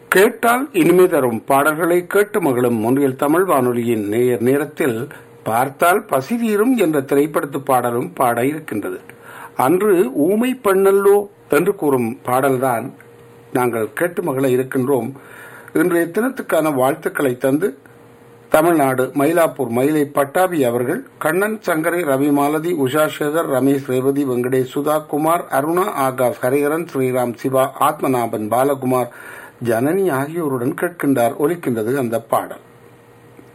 கேட்டால் இனிமை தரும் பாடல்களை கேட்டு மகளும் முன்னில் தமிழ் வானொலியின் நேயர் நேரத்தில் பார்த்தால் பசி தீரும் என்ற திரைப்படத்து பாடலும் பாட இருக்கின்றது அன்று ஊமை பெண்ணல்லோ என்று கூறும் பாடல்தான் நாங்கள் கேட்டு மகள இருக்கின்றோம் இன்றைய தினத்துக்கான வாழ்த்துக்களை தந்து தமிழ்நாடு மயிலாப்பூர் மயிலை பட்டாபி அவர்கள் கண்ணன் சங்கரை ரவி மாலதி உஷா சேகர் ரமேஷ் ரேவதி வெங்கடேஷ் சுதா குமார் அருணா ஆகாஷ் ஹரிஹரன் ஸ்ரீராம் சிவா ஆத்மநாபன் பாலகுமார் ஜனனி ஆகியோருடன் கேட்கின்றார் ஒலிக்கின்றது அந்த பாடல்